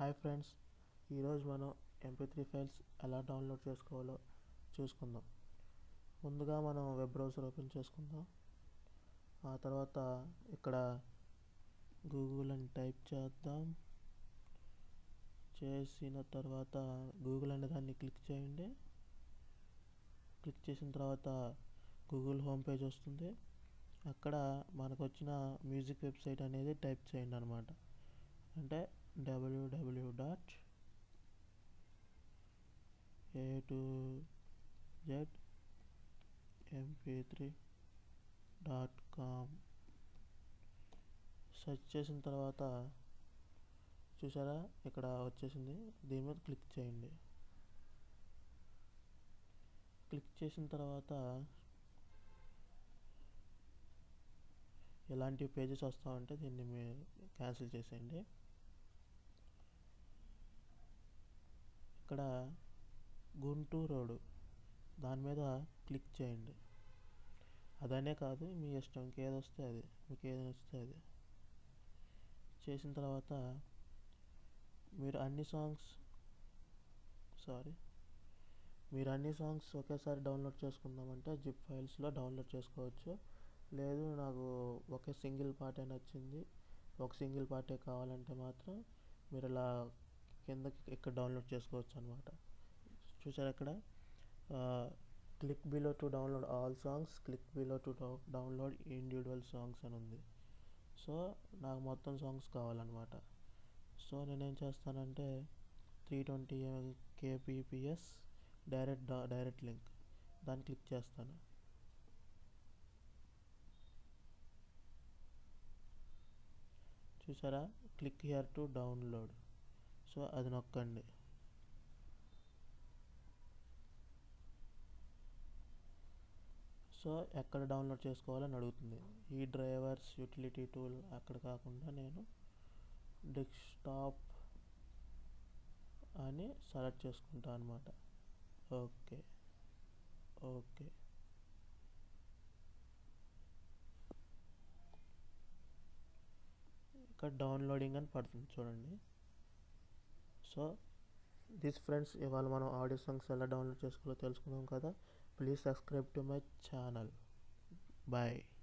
hi friends ఈరోజు మనం MP three files ఎలా డౌన్లోడ్ చేసుకోవాలో చూసుకుందాం ముందుగా మనం వెబ్ బ్రౌజర్ ఓపెన్ చేసుకుందాం ఆ తర్వాత ఇక్కడ గూగుల్ అని టైప్ చేద్దాం చేసిన తర్వాత గూగుల్ అనే దాన్ని క్లిక్ చేయండి క్లిక్ చేసిన తర్వాత గూగుల్ హోమ్ పేజ్ వస్తుంది అక్కడ మనకు వచ్చిన మ్యూజిక్ వెబ్సైట్ అనేది టైప్ చేయండి అనమాట అంటే W W dot A to Z MP three dot com search చేసిన తర్వాత చూసారా ఇక్కడ వచ్చేసింది దీని మీద క్లిక్ చేయండి క్లిక్ చేసిన తర్వాత ఎలాంటి పేజెస్ వస్తామంటే దీన్ని మీ క్యాన్సిల్ చేసేయండి ఇక్కడ గుంటూరు రోడ్ దాని మీద క్లిక్ చేయండి అదనే కాదు మీ ఇష్టం ఇంకేది వస్తే అది మీకు ఏది నచ్చితే అది చేసిన తర్వాత మీరు అన్ని సాంగ్స్ సారీ మీరు అన్ని సాంగ్స్ ఒకేసారి డౌన్లోడ్ చేసుకుందామంటే జిప్ ఫైల్స్లో డౌన్లోడ్ చేసుకోవచ్చు లేదు నాకు ఒకే సింగిల్ పార్టే నచ్చింది ఒక సింగిల్ పార్టే కావాలంటే మాత్రం మీరు ఇలా కిందకి ఇక్కడ డౌన్లోడ్ చేసుకోవచ్చు అనమాట చూసారు అక్కడ click below to download all songs click below to download individual songs అని ఉంది సో నాకు మొత్తం సాంగ్స్ కావాలన్నమాట సో నేనేం చేస్తానంటే three twenty kbps direct direct link దాన్ని క్లిక్ చేస్తాను చూసారా click here to download so అది నొక్కండి సో ఎక్కడ డౌన్లోడ్ చేసుకోవాలని అడుగుతుంది ఈ డ్రైవర్స్ యూటిలిటీ టూల్ అక్కడ కాకుండా నేను డెస్క్టాప్ అని సెలెక్ట్ చేసుకుంటాను అనమాట ఓకే ఓకే ఇక్కడ డౌన్లోడింగ్ అని పడుతుంది చూడండి సో దిస్ ఫ్రెండ్స్ ఇవాళ మనం ఆడియో సాంగ్స్ ఎలా డౌన్లోడ్ చేసుకోవాలో తెలుసుకున్నాం కదా please subscribe to my channel bye